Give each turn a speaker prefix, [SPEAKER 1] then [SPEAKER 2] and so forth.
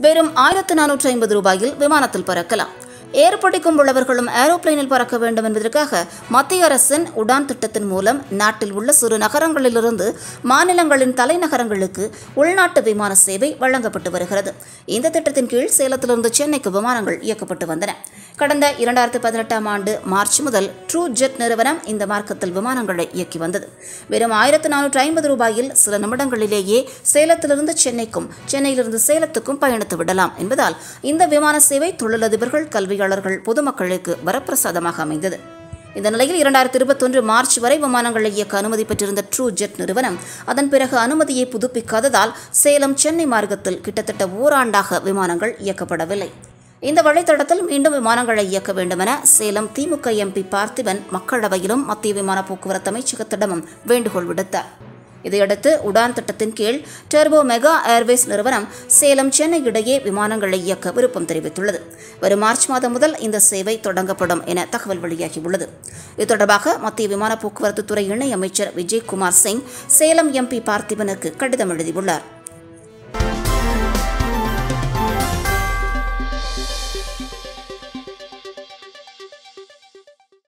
[SPEAKER 1] வெறும் ஆயிரத்து நானூற்று ஐம்பது ரூபாயில் விமானத்தில் பறக்கலாம் ஏர்படிக்கும் உள்ளவர்களும் ஏரோப்ளேனில் பறக்க வேண்டும் என்பதற்காக மத்திய அரசின் உடான் திட்டத்தின் மூலம் நாட்டில் உள்ள சிறு நகரங்களிலிருந்து மாநிலங்களின் தலைநகரங்களுக்கு உள்நாட்டு விமான சேவை வழங்கப்பட்டு வருகிறது இந்த திட்டத்தின் கீழ் சேலத்திலிருந்து சென்னைக்கு விமானங்கள் இயக்கப்பட்டு வந்தன கடந்த இரண்டாயிரத்து பதினெட்டாம் ஆண்டு மார்ச் முதல் ட்ரூ ஜெட் நிறுவனம் இந்த மார்க்கத்தில் விமானங்களை இயக்கி வந்தது வெறும் ஆயிரத்து நானூற்று ஐம்பது ரூபாயில் சில நிமிடங்களிலேயே சேலத்திலிருந்து சென்னைக்கும் சென்னையிலிருந்து சேலத்துக்கும் பயணித்து விடலாம் என்பதால் இந்த விமான சேவை தொழிலதிபர்கள் கல்வியாளர்கள் பொதுமக்களுக்கு வரப்பிரசாதமாக அமைந்தது இந்த நிலையில் இரண்டாயிரத்தி இருபத்தொன்று மார்ச் வரை விமானங்களை இயக்க அனுமதி பெற்றிருந்த ட்ரூ ஜெட் நிறுவனம் அதன் பிறகு அனுமதியை புதுப்பிக்காததால் சேலம் சென்னை மார்க்கத்தில் கிட்டத்தட்ட ஓராண்டாக விமானங்கள் இயக்கப்படவில்லை இந்த வழித்தடத்தில் மீண்டும் விமானங்களை இயக்க வேண்டுமென சேலம் திமுக எம்பி பார்த்திபன் மக்களவையிலும் மத்திய விமான போக்குவரத்து அமைச்சகத்திடமும் வேண்டுகோள் விடுத்தார் இதையடுத்து உடான் திட்டத்தின் கீழ் டெர்போ மெகா ஏர்வேஸ் நிறுவனம் சேலம் சென்னை இடையே விமானங்களை இயக்க விருப்பம் தெரிவித்துள்ளது வரும் மார்ச் மாதம் முதல் இந்த சேவை தொடங்கப்படும் என தகவல் வெளியாகியுள்ளது இது தொடர்பாக மத்திய விமான போக்குவரத்து துறை இணை அமைச்சர் விஜய்குமார் சிங் சேலம் எம்பி பார்த்திபனுக்கு கடிதம் எழுதியுள்ளார்